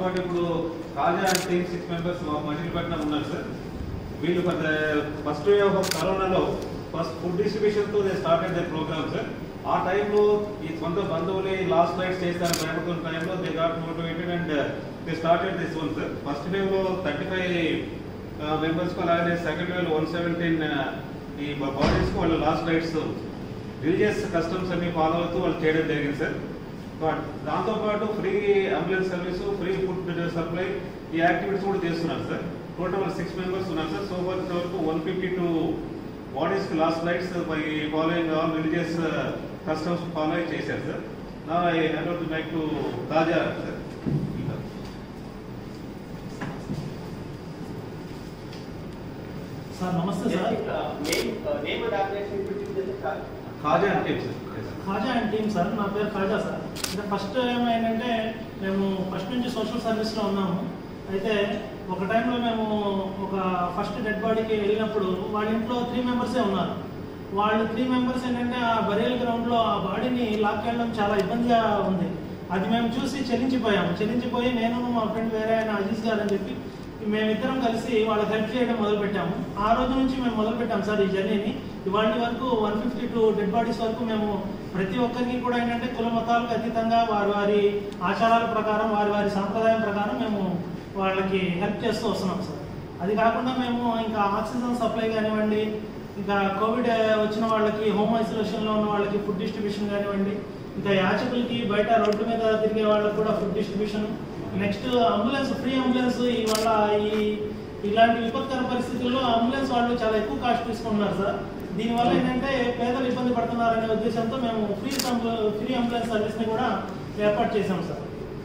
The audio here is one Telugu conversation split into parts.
పాటు ఇప్పుడు Kaja and team six members Machilipatnam ఉన్నారు సార్ వీళ్ళు ఫస్ట్ వే ఆఫ్ కరోనాలో ఫస్ట్ ఫుడ్ డిస్ట్రిబ్యూషన్ తో they started the programme sir ఆ టైంలో ఈ సొంత బంధువులు లాస్ట్ నైట్ చేస్తారని భయపడుతున్న టైంలో they got motivated and they started this one sir first wave లో థర్టీ ఫైవ్ మెంబర్స్ కు అలాగే సెకండ్ వేవ్ వన్ సెవెంటీన్ ఈ బాడీస్ కు వాళ్ళు లాస్ట్ నైట్స్ రిలీజియస్ కస్టమ్స్ అన్ని ఫాలో అవుతూ వాళ్ళు చేయడం జరిగింది సార్ బట్ దాంతోపాటు free ambulance service free food supply ఈ యాక్టివిటీస్ కూడా చేస్తున్నారు సార్ టోటల్ సిక్స్ మెంబర్స్ ఉన్నారు సార్ సో ఫర్ వరకు one fifty two bodies last rites by following all religious customs follow చేశారు సార్ నా I hand to make to తాజా సార్ సార్ నమస్తే sir name name and organisation గురించి సార్ కాజా అంటే sir Khaja and team sir నా పేరు ఖాజా సార్ అంటే ఫస్ట్ ఏమైందంటే మేము ఫస్ట్ నుంచి సోషల్ సర్వీస్లో ఉన్నాము అయితే ఒక టైంలో మేము ఒక ఫస్ట్ డెడ్ బాడీకి వెళ్ళినప్పుడు వాళ్ళ ఇంట్లో త్రీ మెంబర్సే ఉన్నారు వాళ్ళు త్రీ మెంబర్స్ ఏంటంటే ఆ బరియల్ గ్రౌండ్లో ఆ బాడీని లాక్కెళ్ళడం చాలా ఇబ్బందిగా ఉంది అది మేము చూసి చెల్లించిపోయాము చెల్లించిపోయి నేను మా ఫ్రెండ్ వేరే ఆయన అజీజ్ గారు అని చెప్పి మేమిద్దరం కలిసి వాళ్ళకి హెల్ప్ చేయడం మొదలు పెట్టాము ఆ రోజు నుంచి మేము మొదలు పెట్టాము సార్ ఈ జర్నీని ఇవాళ వరకు one fifty two dead bodies వరకు మేము ప్రతి ఒక్కరికి కూడా ఏంటంటే కుల మతాలకు అతీతంగా వారి వారి ఆచారాల ప్రకారం వారి వారి సాంప్రదాయం ప్రకారం మేము వాళ్ళకి హెల్ప్ చేస్తూ వస్తున్నాం సార్ అది కాకుండా మేము ఇంకా ఆక్సిజన్ సప్లై కానివ్వండి ఇంకా కోవిడ్ వచ్చిన వాళ్ళకి హోమ్ ఐసోలేషన్లో ఉన్న వాళ్ళకి ఫుడ్ డిస్ట్రిబ్యూషన్ కానివ్వండి ఇంకా యాచకులకి బయట రోడ్ల మీద తిరిగే వాళ్ళకి కూడా food distribution next ambulance free ambulance ఇవాళ ఈ ఇలాంటి విపత్కర పరిస్థితుల్లో అంబులెన్స్ వాళ్ళు చాలా ఎక్కువ కాస్ట్ తీసుకుంటున్నారు సార్ దీనివల్ల ఏంటంటే పేదలు ఇబ్బంది పడుతున్నారనే ఉద్దేశంతో మేము ఫ్రీ ఫ్రీ అంబులెన్స్ సర్వీస్ని కూడా ఏర్పాటు చేసాం సార్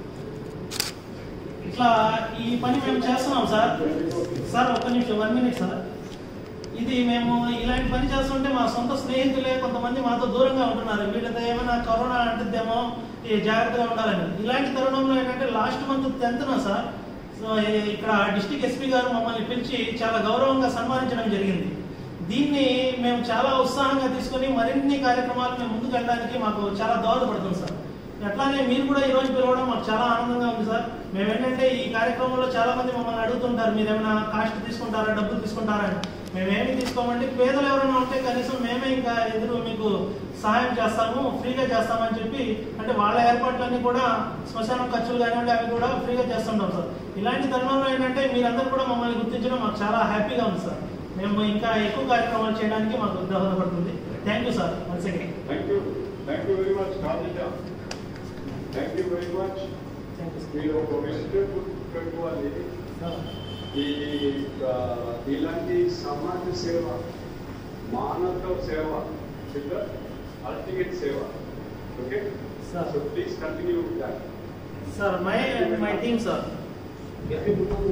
ఇట్లా ఈ పని మేము చేస్తున్నాం సార్ సార్ ఒక్క నిమిషం వన్ మినిట్ సార్ ఇది మేము ఇలాంటి పని చేస్తుంటే మా సొంత స్నేహితులే కొంతమంది మాతో దూరంగా ఉంటున్నారు వీళ్ళతో ఏమైనా కరోనా అంటుద్దేమో ఈ జాగ్రత్తగా ఉండాలని ఇలాంటి తరుణంలో ఏంటంటే లాస్ట్ మంత్ టెన్త్న సార్ సో ఈ- ఇక్కడ డిస్టిక్ ఎస్పీ గారు మమ్మల్ని పిలిచి చాలా గౌరవంగా సన్మానించడం జరిగింది దీన్ని మేము చాలా ఉత్సాహంగా తీసుకొని మరిన్ని కార్యక్రమాలు మేము ముందుకు వెళ్ళడానికి మాకు చాలా దోహదపడుతుంది సార్ అట్లానే మీరు కూడా ఈ రోజు పిలవడం మాకు చాలా ఆనందంగా ఉంది సార్ మేము ఏంటంటే ఈ కార్యక్రమంలో చాలా మంది మమ్మల్ని అడుగుతుంటారు మీరు ఏమైనా కాస్ట్ తీసుకుంటారా డబ్బులు తీసుకుంటారా అని మేమేమి తీసుకోమండి పేదలు ఎవరైనా ఉంటే కనీసం మేమే ఇంకా ఎదురు మీకు సహాయం చేస్తాము ఫ్రీగా చేస్తామని చెప్పి అంటే వాళ్ళ ఏర్పాట్లన్నీ కూడా శ్మశానం ఖర్చులు కానివ్వండి అవి కూడా ఫ్రీగా చేస్తుంటాం సార్ ఇలాంటి తరుణంలో ఏంటంటే మీరందరూ కూడా మమ్మల్ని గుర్తించడం మాకు చాలా హ్యాపీగా ఉంది సార్ మేము ఇంకా ఎక్కువ కార్యక్రమాలు చేయడానికి మాకు దోహదపడుతుంది thank you sir once again Thank you. Thank you very much, Kavita. Thank you very much. Thank you మీరు ఒక మెసేజ్ పెట్టుకోవాలి సార్ ఈ ఆ, ఇలాంటి సమాజ సేవ మానవ సేవ అల్టిమేట్ సేవ okay Sir. So please continue with that sir my and my team sir Yeah,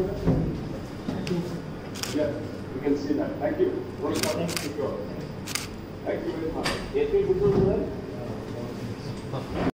you can see that. Thank you. Thank Thank you very much. SP Guntur